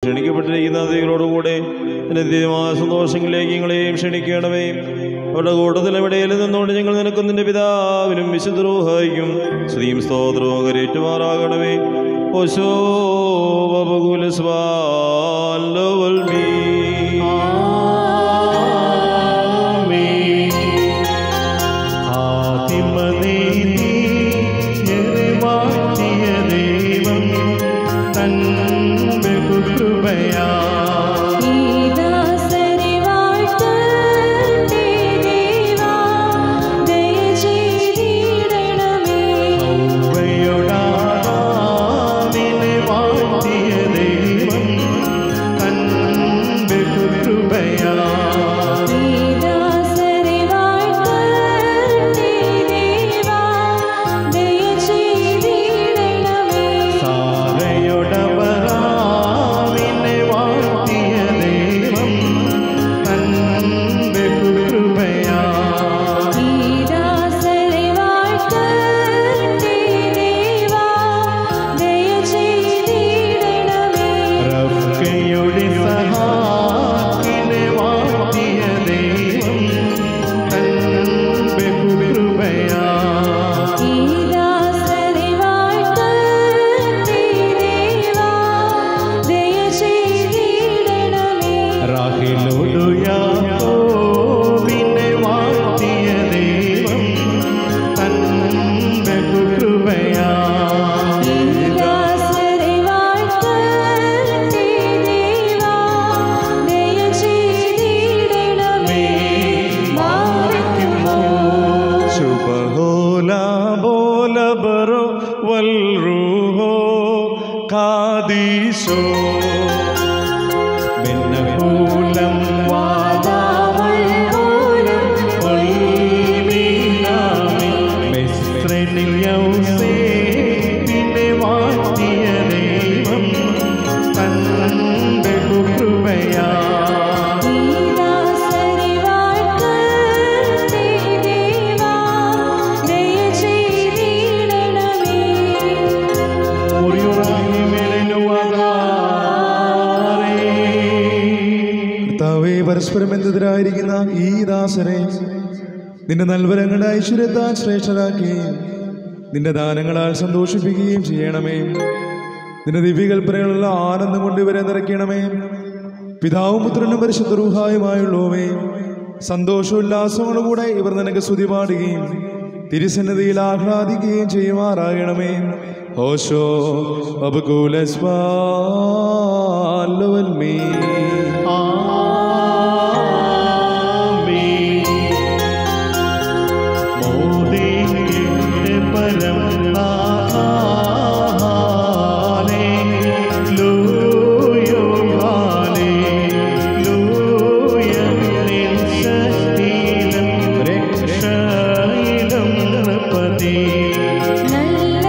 ക്ഷണിക്കപ്പെട്ടിരിക്കുന്ന അതികളോടുകൂടെ നിത്യമായ സന്തോഷങ്ങളിലേക്ക് ഞങ്ങളെയും ക്ഷണിക്കണമേ അവരുടെ കൂട്ടത്തിൽ എവിടെയിൽ നിന്നുകൊണ്ട് ഞങ്ങൾ നിനക്കും നിന്റെ പിതാവിനും വിശുദ്രോഹായിക്കും ശ്രീം സ്തോത്രവും കരേറ്റുമാറാകണമേ ഓശോ ബബകുലസ്വാൽവൽമീ ദാസരെ വാഴ്ത്തട്ടെ ദേവാ ദയ ചെയ്തിടണമേ ദാസരെ വാഴ്ത്തട്ടെ ദേവാ ദയ ചെയ്തിടണമേ ദാസരെ വാഴ്ത്തട്ടെ ദേവാ ദയ ചെയ്തിടണമേ റബ്ബയുടെ സഹാക്കിനെ വാഴ്ത്തിയ ദൈവം തൻ ബഹുകൃപയാ ദാസരെ വാഴ്ത്തട്ടെ ദേവാ ദയ ചെയ്തിടണമേ റാഹിലോടു യാക്കോബിനെ വാഴ്ത്തിയ ദൈവം തൻ ബഹുകൃപയാ ദാസരെ വാഴ്ത്തട്ടെ ദേവാ ദയ ചെയ്തിടണമേ മാറിക്കുമോ ശുഭഹോല ബോല ബറോ വൽ റൂഹോ കാദീശോ ബെന്നഹൂലം വാദാമുൾഹൂലം വൽമീനാമി മിസ്രനിൽ യൗസേപ്പിനെ വാഴ്ത്തിയ ദൈവം തൻ ബഹുകൃപയാ ദാസരെ വാഴ്ത്തട്ടെ ദേവാ ദയ ചെയ്തിടണമേ കർത്താവേ പരസ്പരം എന്തെതിരായിരിക്കുന്ന ഈ ദാസരെ നിന്റെ നൽവരങ്ങളുടെ ഐശ്വര്യത്താൽ ശ്രേഷ്ഠരാക്കുകയും നിന്റെ ദാനങ്ങളാൽ സന്തോഷിപ്പിക്കുകയും ചെയ്യണമേ നിന്റെ ദിവ്യകൽപ്പനകളുള്ള ആനന്ദം കൊണ്ട് ഇവരെ നിറയ്ക്കണമേ പിതാവും പുത്രനും പരിശുദ്ധ റൂഹായുമായുള്ളവേ സന്തോഷോല്ലാസങ്ങളോടുകൂടെ ഇവർ നിനക്ക് സ്തുതി പാടുകയും തിരുസന്നിധിയിൽ ആഹ്ലാദിക്കുകയും ചെയ്യുമാറാകണമേ ഹോശോ അബകൂലസ്വാൽവൽമീ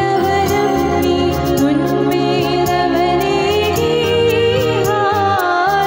നല്ലവരം നീ മുൻപേറവനേ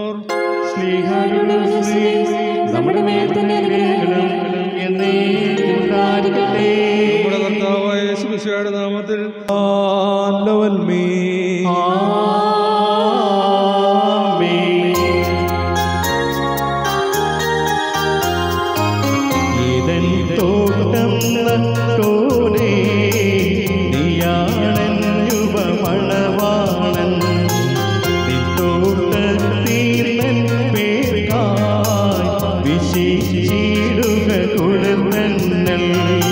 സ്നേഹാരുടെ സ്ത്രീ നമ്മുടെ മേൽ തന്നെ അനുഗ്രഹങ്ങളും എന്നേക്കും ഉണ്ടായിരിക്കട്ടെ നമ്മുടെ കർത്താവായ യേശുമിശിഹായുടെ നാമത്തിൽ ആലവൽ മീ ആമേൻ. ഏതൻ തോട്ടം നട്ടോനേ, നീയാണൻ യുവമണവാളൻ. നിത്തോട്ടത്തീർന്നൻ പേർക്കായി വിശേഷിച്ചിടുക കുളിർന്നൽ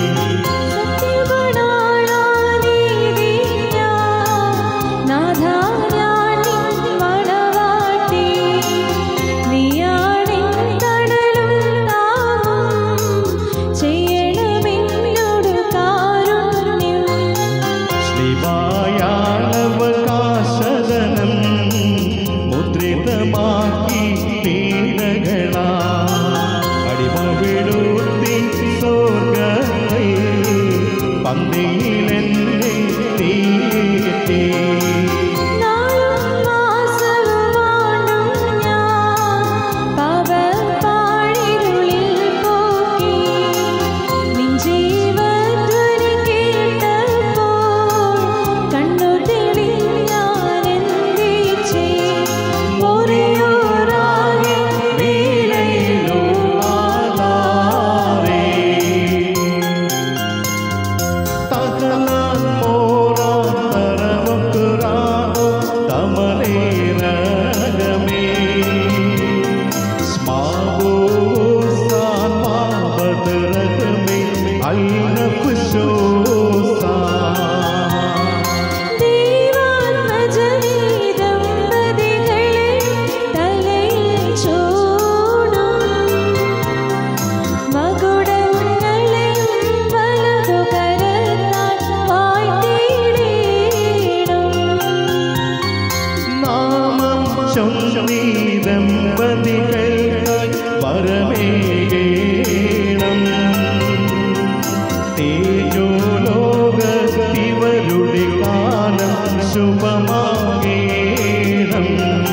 ശ്രീവായാളവകാശദനം മുദ്രിതമാക്കി പീഡകളാ അടിമവിടുത്തി സ്വർഗത്തിൽ പന്തിയിലെന്നെ തീയത്തെ നീലയിലോ ആധാരേ തകലാൻ മോറാൻ തരവക്കുറാനോ തമലേരകമേ സ്മാവോസാൻ പാപതരകമേ അൽനഫുശോസാ നാമം ചൊല്ലി ദമ്പതികൾക്കായി വരമേകേണം തേജോലോകത്തിവരുടെ കാലം ശുഭമാകേണം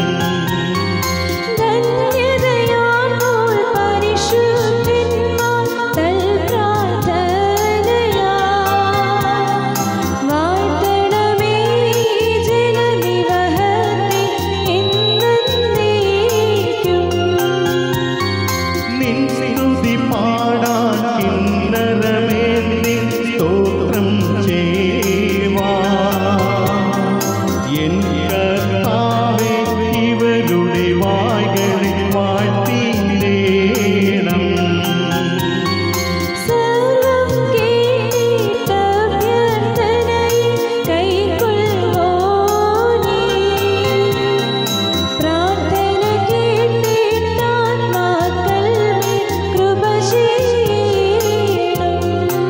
നിൻ സ്തുതി പാടാൻ കിന്നരമേന്തി സ്തോത്രം ചെയ്യുവാ എൻ കർത്താവേ ഇവരുടെ വായ്കളിൽ വാഴ്ത്തിയിടേണം പ്രാർത്ഥന കേട്ടിട്ടാൻ മക്കൾ കൃപ ചെയ്യണം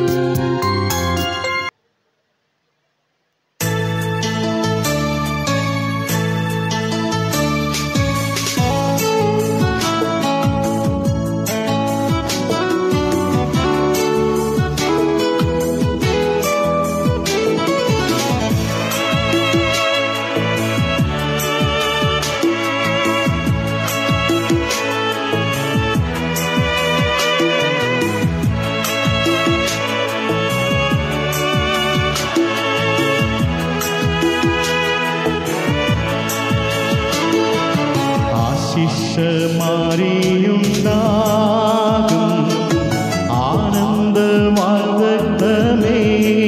ആശിഷമാരിയുണ്ടാകും ആനന്ദമാർഗമേ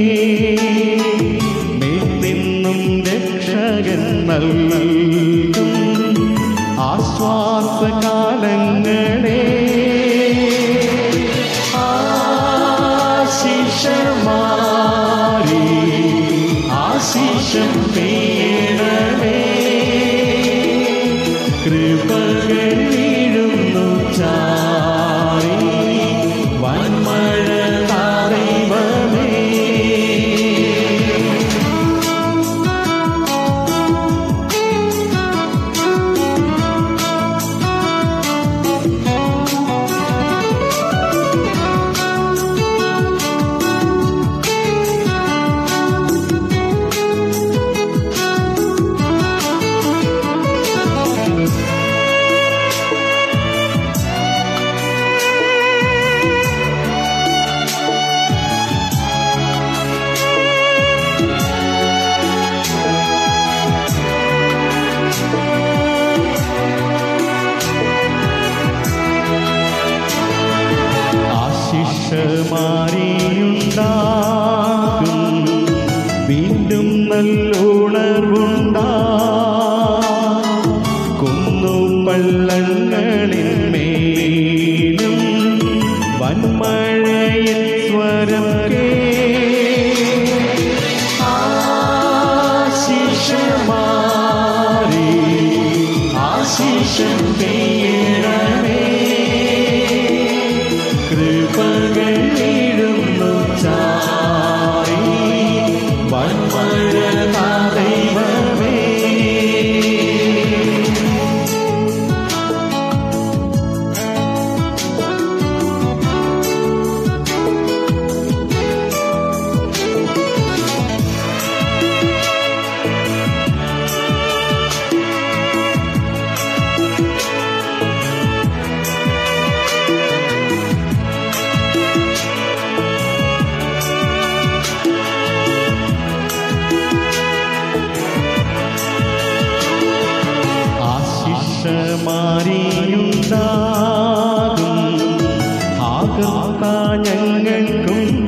മേത്തിന്നും രക്ഷകൻ നൽകും ആശ്വാസകാലങ്ങളെ ആശിഷമാരി ആശിഷം പെയ്യണമേ കൃപകൾ വീഴുന്നു ചാരി വന്മഴ ദൈവമേ നല്ലുണർവുണ്ടാ കുന്നു പള്ളങ്ങളിൽ മേലും വന്മഴയിൽ സ്വരം കേ ആശിഷമാരി ആശിഷം പെയ്യണമേ കൃപകൾ വീഴുന്നു ചാരി വന്മഴ ദൈവമേ ആശിഷമാരിയുണ്ടാകും ആകർത്ത ഞങ്ങൾക്കും